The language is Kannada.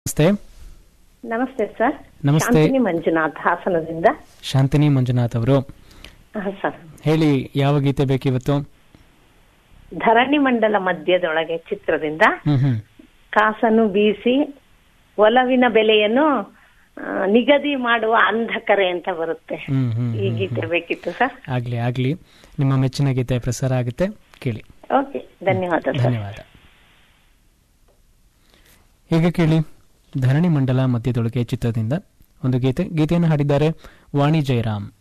ನಮಸ್ತೆ ನಮಸ್ತೆ ಸರ್ ನಮಸ್ತೆ. ಶಾಂತಿನಿ ಮಂಜುನಾಥ್ ಹಾಸನದಿಂದ ಶಾಂತಿನಿ ಮಂಜುನಾಥ್ ಅವರು ಹ, ಸರ್ ಹೇಳಿ ಯಾವ ಗೀತೆ ಬೇಕಿವತ್ತು ಧರಣಿ ಮಂಡಲ ಮಧ್ಯದೊಳಗೆ ಚಿತ್ರದಿಂದ ಹ್ಮ್ ಹ್ಮ್ ಕಾಸನ್ನು ಬೀಸಿ ಒಲವಿನ ಬೆಲೆಯನ್ನು ಆ, ನಿಗದಿ ಮಾಡುವ ಅಂಧಕರೆ ಅಂತ ಬರುತ್ತೆ ಹ್ಮ್ ಹ್ಮ್ ಈ ಗೀತೆ ಬೇಕಿತ್ತು ಸರ್ ಆಗ್ಲಿ ಆಗ್ಲಿ ನಿಮ್ಮ ಮೆಚ್ಚಿನ ಗೀತೆ ಪ್ರಸಾರ ಆಗುತ್ತೆ ಕೇಳಿ ಓಕೆ ಧನ್ಯವಾದ ಸರ್ ಧನ್ಯವಾದ ಈಗ ಕೇಳಿ ಧರಣಿ ಮಂಡಲ ಮಧ್ಯದೊಳಗೆ ಚಿತ್ರದಿಂದ ಒಂದು ಗೀತೆ ಗೀತೆಯನ್ನು ಹಾಡಿದ್ದಾರೆ ವಾಣಿ ಜಯರಾಮ್